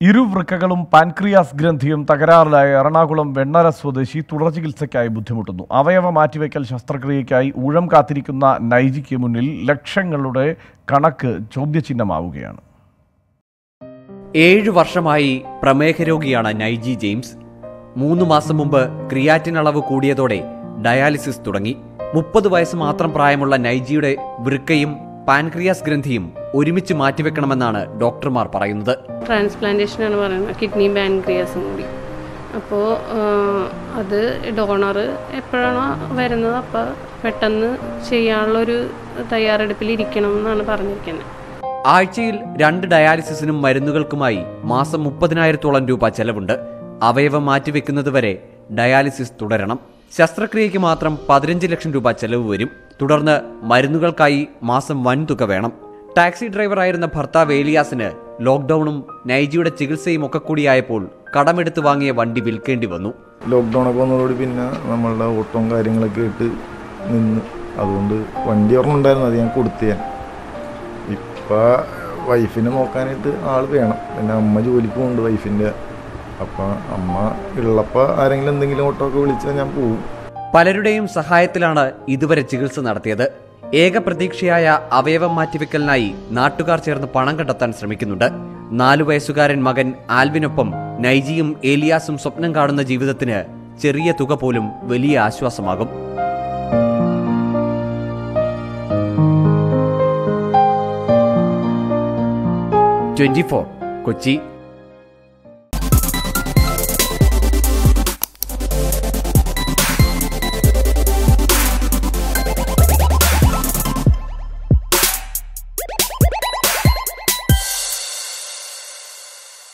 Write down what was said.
ഇരു വൃക്കകളും പാൻക്രിയാസ് ഗ്രന്ഥിയും തകരാറിലായ എറണാകുളം വെണ്ണര സ്വദേശി തുടർ ചികിത്സയ്ക്കായി ബുദ്ധിമുട്ടുന്നു അവയവ മാറ്റിവെക്കൽ ശസ്ത്രക്രിയയ്ക്കായി ഊഴം കാത്തിരിക്കുന്ന നൈജിക്ക് മുന്നിൽ ലക്ഷങ്ങളുടെ കണക്ക് ചോദ്യചിഹ്നമാവുകയാണ് ഏഴു വർഷമായി പ്രമേഹ രോഗിയാണ് നൈജി ജെയിംസ് മൂന്ന് മാസം മുമ്പ് ക്രിയാറ്റിൻ അളവ് കൂടിയതോടെ ഡയാലിസിസ് തുടങ്ങി മുപ്പത് വയസ്സ് മാത്രം പ്രായമുള്ള നൈജിയുടെ വൃക്കയും പാൻക്രിയാസ് ഗ്രന്ഥിയും ഒരുമിച്ച് മാറ്റിവെക്കണമെന്നാണ് ഡോക്ടർമാർ പറയുന്നത് ട്രാൻസ്പ്ലാന്റേഷനാണ് പറയുന്നത് കിഡ്നി പാൻക്രിയാസും കൂടി അപ്പോൾ അത് ഡോണർ എപ്പോഴാണോ വരുന്നത് അപ്പോൾ പെട്ടെന്ന് ചെയ്യാനുള്ളൊരു തയ്യാറെടുപ്പിൽ ഇരിക്കണം എന്നാണ് പറഞ്ഞിരിക്കുന്നത് ആഴ്ചയിൽ രണ്ട് ഡയാലിസിസിനും മരുന്നുകൾക്കുമായി മാസം മുപ്പതിനായിരത്തോളം രൂപ ചെലവുണ്ട് അവയവം മാറ്റിവെക്കുന്നതുവരെ ഡയാലിസിസ് തുടരണം ശസ്ത്രക്രിയയ്ക്ക് മാത്രം പതിനഞ്ച് ലക്ഷം രൂപ ചെലവ് വരും തുടർന്ന് മരുന്നുകൾക്കായി മാസം വൻതുക വേണം ടാക്സി ഡ്രൈവറായിരുന്ന ഭർത്താവ് ഏലിയാസിന് ലോക്ക്ഡൌണും നൈജിയുടെ ചികിത്സയും ഒക്കെ കൂടിയായപ്പോൾ കടമെടുത്ത് വാങ്ങിയ വണ്ടി വിൽക്കേണ്ടി വന്നു ലോക്ക്ഡൗൺ ഒക്കെ വന്നതോടെ പിന്നെ നമ്മളുടെ ഓട്ടവും കാര്യങ്ങളൊക്കെ ആയിട്ട് നിന്ന് അതുകൊണ്ട് വണ്ടി ഒരെണ്ണം ഉണ്ടായിരുന്നു അത് ഞാൻ കൊടുത്തു ഞാൻ ഇപ്പം വൈഫിനെ നോക്കാനായിട്ട് ആൾ വേണം പിന്നെ അമ്മ ജോലിക്ക് പോകുന്നുണ്ട് വൈഫിൻ്റെ അപ്പം അമ്മ ഉള്ളപ്പോൾ ആരെങ്കിലും എന്തെങ്കിലും ഓട്ടോ ഒക്കെ വിളിച്ചാൽ ഞാൻ പോവും പലരുടെയും സഹായത്തിലാണ് ഇതുവരെ ചികിത്സ നടത്തിയത് ഏക പ്രതീക്ഷയായ അവയവം മാറ്റിവെക്കലിനായി നാട്ടുകാർ ചേർന്ന് പണം കണ്ടെത്താൻ ശ്രമിക്കുന്നുണ്ട് നാലു വയസ്സുകാരൻ മകൻ ആൽവിനൊപ്പം നൈജിയും ഏലിയാസും സ്വപ്നം കാണുന്ന ജീവിതത്തിന് ചെറിയ തുക പോലും വലിയ ആശ്വാസമാകും ട്വന്റി കൊച്ചി